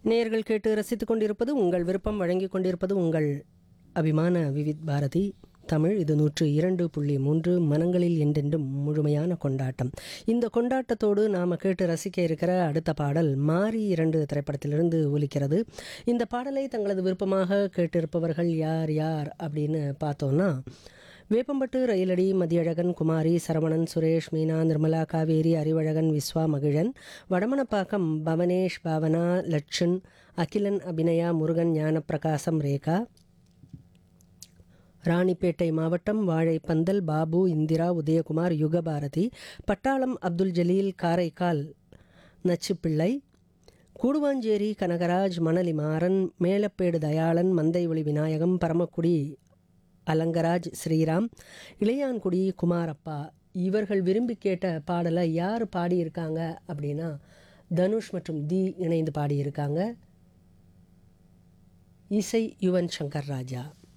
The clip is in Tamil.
நேயர்கள் கேட்டு ரசித்துக் கொண்டிருப்பது உங்கள் விருப்பம் வழங்கிக் கொண்டிருப்பது உங்கள் அபிமான விவித் பாரதி தமிழ் இது நூற்று இரண்டு புள்ளி மூன்று மனங்களில் என்றென்றும் முழுமையான கொண்டாட்டம் இந்த கொண்டாட்டத்தோடு நாம் கேட்டு ரசிக்க இருக்கிற அடுத்த பாடல் மாரி இரண்டு திரைப்படத்திலிருந்து ஒலிக்கிறது இந்த பாடலை தங்களது விருப்பமாக கேட்டிருப்பவர்கள் யார் யார் அப்படின்னு பார்த்தோன்னா வேப்பம்பட்டு ரயிலடி மதியழகன் குமாரி சரவணன் சுரேஷ் மீனா நிர்மலா காவேரி அறிவழகன் விஸ்வா மகிழன் வடமனப்பாக்கம் பவனேஷ் பாவனா லட்சன் அகிலன் அபிநயா முருகன் ஞானப்பிரகாசம் ரேகா ராணிப்பேட்டை மாவட்டம் வாழைப்பந்தல் பாபு இந்திரா உதயகுமார் யுகபாரதி பட்டாளம் அப்துல் ஜலீல் காரைக்கால் நச்சுப்பிள்ளை கூடுவாஞ்சேரி கனகராஜ் மணலி மாறன் மேலப்பேடு தயாளன் மந்தைவெளி விநாயகம் பரமக்குடி அலங்கராஜ் ஸ்ரீராம் இளையான்குடி குமாரப்பா இவர்கள் விரும்பி கேட்ட பாடலை யார் பாடியிருக்காங்க அப்படின்னா தனுஷ் மற்றும் தி இணைந்து பாடியிருக்காங்க இசை யுவன் சங்கர் ராஜா